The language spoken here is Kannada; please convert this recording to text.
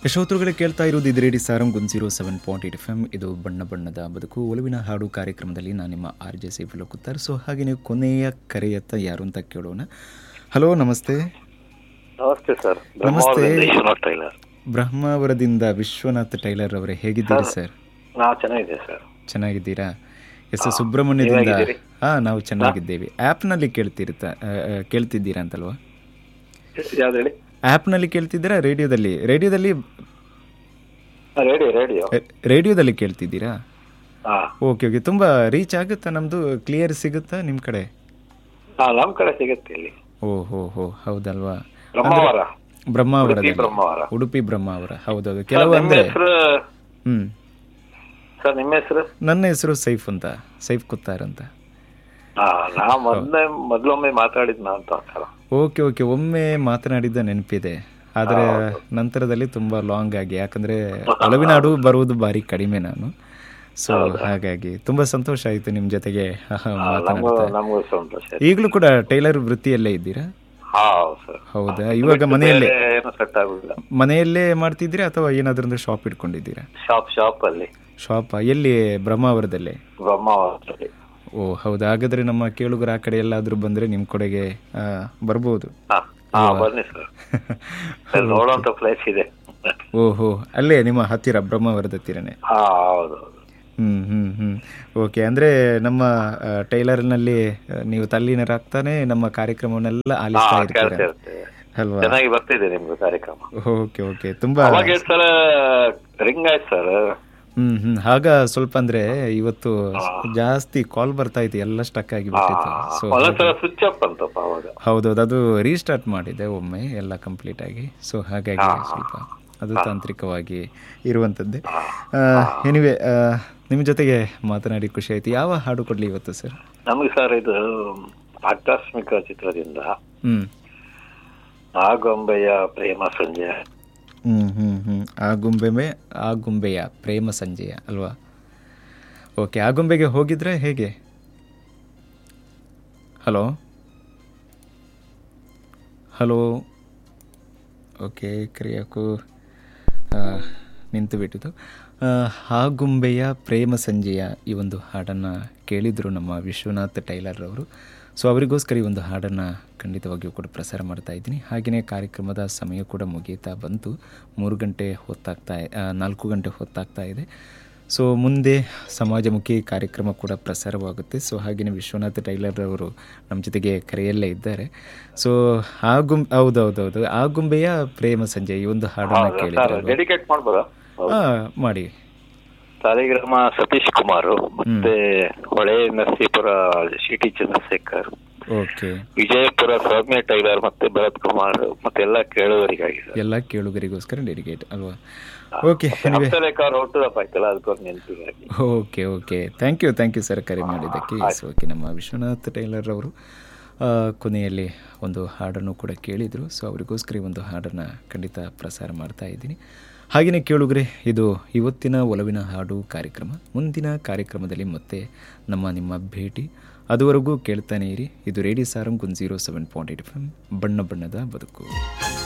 ಯಶೋತ್ರುಗಳೇ ಕೇಳ್ತಾ ಇರೋದು ಇದು ರೇಡಿ ಸಾರಂ ಗುನ್ zero seven point eight F M ಇದು ಬಣ್ಣ ಬಣ್ಣದ ಬದುಕು ಒಲವಿನ ಹಾಡು ಕಾರ್ಯಕ್ರಮದಲ್ಲಿ ನಾನು ನಿಮ್ಮ ಆರ್ ಜೆ ಸೇಫ್ ಲೋಕುತ್ತಾರೆ ಸೊ ಹಾಗೆಯೇ ಕೊನೆಯ ಕರೆಯತ್ತ ಯಾರು ಅಂತ ಕೇಳೋಣ ಹಲೋ ನಮಸ್ತೆ ನಮಸ್ತೆ ಸರ್ ನಮಸ್ತೆ. ಬ್ರಹ್ಮಾವರದಿಂದ ವಿಶ್ವನಾಥ್ ಟೈಲರ್ ಬ್ರಹ್ಮಾವರದಿಂದ ವಿಶ್ವನಾಥ್ ಟೈಲರ್ ಅವರೇ ಹೇಗಿದ್ದೀರಿ ಸರ್ ನಾ ಚೆನ್ನಾಗಿದೆ ಸರ್ ಚೆನ್ನಾಗಿದ್ದೀರಾ ಎಸ್ ಎಸ್ ಸುಬ್ರಹ್ಮಣ್ಯದಿಂದ ನೀವಾಗಿದ್ದೀರಿ? ಹಾಂ ನಾವು ಚೆನ್ನಾಗಿದ್ದೇವೆ ಆ್ಯಪ್ನಲ್ಲಿ ಕೇಳ್ತಿರ್ತ ಆ, ಆ, ಕೇಳ್ತಿದ್ದೀರಾ ಅಂತಲ್ವಾ ಯಾವ್ದು ಹೇಳಿ ಆ್ಯಪ್ನಲ್ಲಿ ಕೇಳ್ತಿದ್ದೀರಾ ರೇಡಿಯೋದಲ್ಲಿ ರೇಡಿಯೋದಲ್ಲಿ ರೇಡಿಯೋ ರೇಡಿಯೋ ರೇಡಿಯೋದಲ್ಲಿ ಕೇಳ್ತಿದ್ದೀರಾ ಹಾ ಓಕೆ ಓಕೆ ತುಂಬ ರೀಚ್ ಆಗುತ್ತಾ ನಮ್ಮದು ಕ್ಲಿಯರ್ ಸಿಗುತ್ತಾ ನಿಮ್ಮ ಕಡೆ ಹಾ ನಮ್ ಕಡೆ ಸಿಗುತ್ತೆ ಇಲ್ಲಿ ಓ ಹೋ ಹೋ ಹೌದಲ್ವಾ ಬ್ರಹ್ಮಾವರ ಬ್ರಹ್ಮಾವರದಲ್ಲಿ ಉಡುಪಿ ಬ್ರಹ್ಮಾವರ ಉಡುಪಿ ಬ್ರಹ್ಮಾವರ ಹೌದೌದು ಸರ್, ಕೆಲವು ನಿಮ್ಮ ಅಂದ್ರೆ ಹೆಸರು ಹ್ಮ್ ಸರ್ ನಿಮ್ಮ ಹೆಸರು ನನ್ನ ಹೆಸರು ಸೈಫ್ ಅಂತ ಸೈಫ್ ಕುತ್ತಾರ್ ಅಂತ ಹಾ ನಾ ಮೊದ್ಲೇ ಮೊದ್ಲೊಮ್ಮೆ ಮಾತಾಡಿದ್ನ ಅಂತ ಸರ್ ಓಕೆ ಓಕೆ ಒಮ್ಮೆ ಮಾತನಾಡಿದ್ದ ನೆನಪಿದೆ ಆದರೆ ನಂತರದಲ್ಲಿ ತುಂಬಾ ಲಾಂಗ್ ಆಗಿ ಯಾಕಂದ್ರೆ ಒಳವಿನಾಡು ಬರುವುದು ಬಾರಿ ಕಡಿಮೆ ನಾನು ಸೊ ಹಾಗಾಗಿ ತುಂಬಾ ಸಂತೋಷ ಆಯಿತು ನಿಮ್ಮ ಜೊತೆಗೆ ನಮಗೂ ಮಾತನಾಡ್ತಾ ನಮಗೂ ಸಂತೋಷ ಈಗಲೂ ಕೂಡ ಟೈಲರ್ ವೃತ್ತಿಯಲ್ಲೇ ಇದ್ದೀರಾ ಹಾ ಹೌದು ಸರ್ ಹೌದಾ ಇವಾಗ ಮನೆಯಲ್ಲೇ ಬೇರೆ ಏನು ಸೆಟ್ ಆಗುದಿಲ್ಲ ಮನೆಯಲ್ಲೇ ಮಾಡ್ತಿದ್ದೀರಾ ಅಥವಾ ಏನಾದ್ರೂ ಶಾಪ್ ಇಟ್ಕೊಂಡಿದ್ದೀರಾ ಶಾಪ್ ಶಾಪ್ ಅಲ್ಲಿ ಶಾಪ್ ಎಲ್ಲಿ ಬ್ರಹ್ಮಾವರದಲ್ಲೇ ಬ್ರಹ್ಮಾವರದಲ್ಲಿ ಓ ಹೌದಾ ಹಾಗಾದ್ರೆ ನಮ್ಮ ಕೇಳುಗರ ಆ ಕಡೆ ಎಲ್ಲಾದ್ರೂ ಬಂದ್ರೆ ನಿಮ್ಮ ಕೊಡೆಗೆ ಆ, ಬರ್ಬೋದು ಹಾ ಹಾ ಬನ್ನಿ ಸರ್ ಅಲ್ಲಿ ನೋಡುವಂತ ಪ್ಲೇಸ್ ಇದೆ ಓಹೋ ಅಲ್ಲೇ ನಿಮ್ಮ ಹತ್ತಿರ ಬ್ರಹ್ಮಾವರದ ಹತ್ತಿರನೇ ಹಾ ಹೌದು ಹೌದು ಹ್ಮ್ ಹ್ಮ್ ಹ್ಮ್ ಓಕೆ ಅಂದ್ರೆ ನಮ್ಮ ಆ, ಟೈಲರ್ನಲ್ಲಿ ಆ, ನೀವು ತಲ್ಲೀನರಾಗ್ತಾನೆ ನಮ್ಮ ಕಾರ್ಯಕ್ರಮವನ್ನೆಲ್ಲ ಹಾ ಆಲಿಸ್ತಾ ಕೇಳ್ತಾ ಇರ್ತೀರ ಇರ್ತೇವೆ ಅಲ್ವಾ ಚೆನ್ನಾಗಿ ಬರ್ತಿದೆ ನಿಮ್ದು ಕಾರ್ಯಕ್ರಮ ಓಕೆ ಓಕೆ ತುಂಬಾ ಅವಾಗ ಎಷ್ಟು ಸಲ ರಿಂಗ್ ಆಯ್ತು ಸರ್ ಹ್ಮ್ ಹ್ಮ್ ಆಗ ಸ್ವಲ್ಪ ಅಂದ್ರೆ ಇವತ್ತು ಜಾಸ್ತಿ ಕಾಲ್ ಬರ್ತಾ ಇತ್ತು ಎಲ್ಲ ಸ್ಟಕ್ ಆಗಿ ಬಿಟ್ಟಿತ್ತು ಸೊ ಒಂದೊಂದ್ಸಲ ಸ್ವಿಚ್ ಅಪ್ ಅಂತಪ್ಪ ಅವಾಗ ಹೌದೌದು ಅದು ರೀಸ್ಟಾರ್ಟ್ ಮಾಡಿದೆ ಒಮ್ಮೆ ಎಲ್ಲ ಕಂಪ್ಲೀಟ್ ಆಗಿ ಸೊ ಹಾಗಾಗಿ ಸ್ವಲ್ಪ ಅದು ತಾಂತ್ರಿಕವಾಗಿ ಇರುವಂಥದ್ದೇ ಎನಿವೆ ನಿಮ್ಮ ಜೊತೆಗೆ ಮಾತನಾಡಿ ಖುಷಿ ಆಯ್ತು ಯಾವ ಹಾಡು ಕೊಡ್ಲಿ ಇವತ್ತು ಸರ್ ನಮ್ಗೆ ಸರ್ ಇದು ಆಕಸ್ಮಿಕ ಚಿತ್ರದಿಂದ ಹ್ಮ್ ಆಗೊಂಬೆಯ ಪ್ರೇಮ ಸಂಜೆ ಹ್ಮ್ ಹ್ಮ್ ಹ್ಮ್ ಆ ಗುಂಬೆ ಆ ಗುಂಬೆಯ ಪ್ರೇಮ ಸಂಜೆಯ ಅಲ್ವಾ ಓಕೆ ಆ ಗುಂಬೆಗೆ ಹೋಗಿದ್ರೆ ಹೇಗೆ ಹಲೋ ಹಲೋ ಓಕೆ ಕರಿಯಾಕು ನಿಂತು ಬಿಟ್ಟಿತು ಆ, ಆ ಗುಂಬೆಯ ಪ್ರೇಮ ಸಂಜೆಯ ಈ ಒಂದು ಹಾಡನ್ನು ಕೇಳಿದರು ನಮ್ಮ ವಿಶ್ವನಾಥ್ ಟೈಲರ್ ಅವರು ಸೊ ಅವರಿಗೋಸ್ಕರ ಈ ಒಂದು ಹಾಡನ್ನು ಖಂಡಿತವಾಗಿಯೂ ಕೂಡ ಪ್ರಸಾರ ಮಾಡ್ತಾ ಇದ್ದೀನಿ ಹಾಗೆಯೇ ಕಾರ್ಯಕ್ರಮದ ಸಮಯ ಕೂಡ ಮುಗೀತಾ ಬಂತು ಮೂರು ಗಂಟೆ ಹೊತ್ತಾಗ್ತಾ ಆ, ನಾಲ್ಕು ಗಂಟೆ ಹೊತ್ತಾಗ್ತಾ ಇದೆ ಸೊ ಮುಂದೆ ಸಮಾಜಮುಖಿ ಕಾರ್ಯಕ್ರಮ ಕೂಡ ಪ್ರಸಾರವಾಗುತ್ತೆ ಸೊ ಹಾಗೆಯೇ ವಿಶ್ವನಾಥ್ ಟೈಲರ್ ಅವರು ನಮ್ಮ ಜೊತೆಗೆ ಕರೆಯಲ್ಲೇ ಇದ್ದಾರೆ ಸೊ ಆ ಗುಂ ಹೌದೌದೌದು ಆ ಗುಂಬೆಯ ಪ್ರೇಮ ಸಂಜೆ ಈ ಒಂದು ಹಾಡನ್ನು ಸರ್ ಕೇಳಿದ್ರೆ ಡೆಡಿಕೇಟ್ ಮಾಡ್ಬೋದಾ ಮಾಡಿ ಸಾಲಿಗ್ರಾಮ ಸತೀಶ್ ಕುಮಾರ್ ಮತ್ತೆ Hole Narasipura city Chandrashekhar okay Vijayapura Soumya tailor ಮತ್ತೆ ಭರತ್ ಕುಮಾರ್ ಮತ್ತೆ ಎಲ್ಲ ಕೇಳುವರಿಗಾಗಿ ಸರ್ ಎಲ್ಲ ಕೇಳುಗರಿಗೋಸ್ಕರ ಡೆಡಿಕೇಟ್ ಅಲ್ವಾ ಓಕೆ ಎನಿವೆ ಹಂಸಲೇಖ ಅವ್ರು ಹುಟ್ಟುದಪ್ಪ ಆಯ್ತಲ್ಲ ಅದಕ್ಕೊಂದು ನೆನಪಿಗಾಗಿ okay okay thank you thank you sir ಕರೆ ಮಾಡಿದ್ದಕ್ಕೆ ಸೊ ಓಕೆ ನಮ್ಮ ವಿಶ್ವನಾಥ್ ಟೈಲರ್ ಅವರು ಆ, ಕೊನೆಯಲ್ಲಿ ಒಂದು ಹಾಡನ್ನು ಕೂಡ ಕೇಳಿದರು ಸೊ ಅವರಿಗೋಸ್ಕರ ಈ ಒಂದು ಹಾಡನ್ನು ಖಂಡಿತ ಪ್ರಸಾರ ಮಾಡ್ತಾ ಇದ್ದೀನಿ ಹಾಗೆಯೇ ಕೇಳುಗ್ರೆ ಇದು ಇವತ್ತಿನ ಒಲವಿನ ಹಾಡು ಕಾರ್ಯಕ್ರಮ ಮುಂದಿನ ಕಾರ್ಯಕ್ರಮದಲ್ಲಿ ಮತ್ತೆ ನಮ್ಮ ನಿಮ್ಮ ಭೇಟಿ ಅದುವರೆಗೂ ಕೇಳ್ತಾನೆ ಇರಿ ಇದು ರೇಡಿಯೋ ಸಾರಂಗ್ ಒಂದು zero seven point eight F M ಬಣ್ಣ ಬಣ್ಣದ ಬದುಕು